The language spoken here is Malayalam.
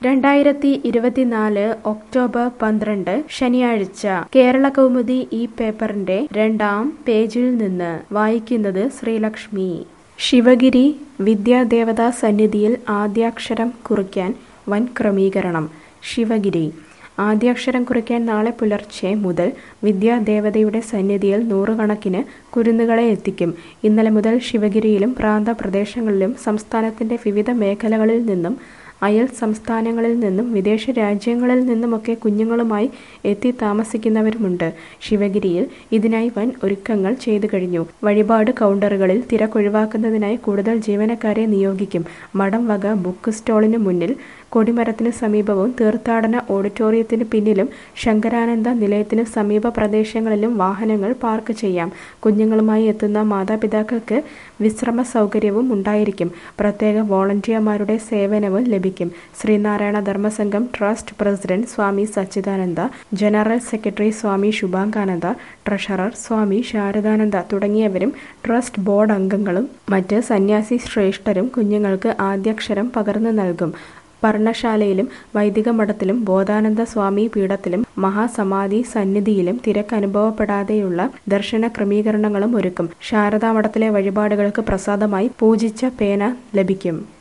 രണ്ടായിരത്തി ഇരുപത്തിനാല് ഒക്ടോബർ പന്ത്രണ്ട് ശനിയാഴ്ച കേരള കൗമുദി ഈ പേപ്പറിന്റെ രണ്ടാം പേജിൽ നിന്ന് വായിക്കുന്നത് ശ്രീലക്ഷ്മി ശിവഗിരി വിദ്യാദേവതാ സന്നിധിയിൽ ആദ്യാക്ഷരം കുറിക്കാൻ വൻ ക്രമീകരണം ശിവഗിരി ആദ്യാക്ഷരം കുറിക്കാൻ നാളെ പുലർച്ചെ മുതൽ വിദ്യാദേവതയുടെ സന്നിധിയിൽ നൂറുകണക്കിന് കുരുന്നുകളെ എത്തിക്കും ഇന്നലെ മുതൽ ശിവഗിരിയിലും പ്രാന്തപ്രദേശങ്ങളിലും സംസ്ഥാനത്തിന്റെ വിവിധ മേഖലകളിൽ നിന്നും അയൽ സംസ്ഥാനങ്ങളിൽ നിന്നും വിദേശ രാജ്യങ്ങളിൽ നിന്നുമൊക്കെ കുഞ്ഞുങ്ങളുമായി എത്തി താമസിക്കുന്നവരുമുണ്ട് ശിവഗിരിയിൽ ഇതിനായി വൻ ഒരുക്കങ്ങൾ ചെയ്തു കഴിഞ്ഞു വഴിപാട് കൗണ്ടറുകളിൽ തിരക്കൊഴിവാക്കുന്നതിനായി കൂടുതൽ ജീവനക്കാരെ നിയോഗിക്കും മഠം വക ബുക്ക് സ്റ്റാളിന് മുന്നിൽ കൊടിമരത്തിന് സമീപവും തീർത്ഥാടന ഓഡിറ്റോറിയത്തിന് പിന്നിലും ശങ്കരാനന്ദ നിലയത്തിന് സമീപ പ്രദേശങ്ങളിലും വാഹനങ്ങൾ പാർക്ക് ചെയ്യാം കുഞ്ഞുങ്ങളുമായി എത്തുന്ന മാതാപിതാക്കൾക്ക് വിശ്രമ സൗകര്യവും ഉണ്ടായിരിക്കും പ്രത്യേക വോളണ്ടിയർമാരുടെ സേവനവും ലഭിക്കും Sreenarayana Dharmasangham trust president Swami Sachidananda general secretary Swami Subhangananda treasurer Swami Saradananda തുടങ്ങിയവരും ട്രസ്റ്റ് ബോർഡ് അംഗങ്ങളും മറ്റ് സന്യാസി ശ്രേഷ്ഠരും കുഞ്ഞുങ്ങൾക്ക് ആദ്യാക്ഷരം പകർന്നു നൽകും പർണശാലയിലും വൈദിക മഠത്തിലും ബോധാനന്ദ സ്വാമി പീഠത്തിലും മഹാസമാധി സന്നിധിയിലും തിരക്ക് അനുഭവപ്പെടാതെയുള്ള ദർശന ക്രമീകരണങ്ങളും ഒരുക്കും ശാരദാ മഠത്തിലെ വഴിപാടുകൾക്ക് പ്രസാദമായി പൂജിച്ച പേന ലഭിക്കും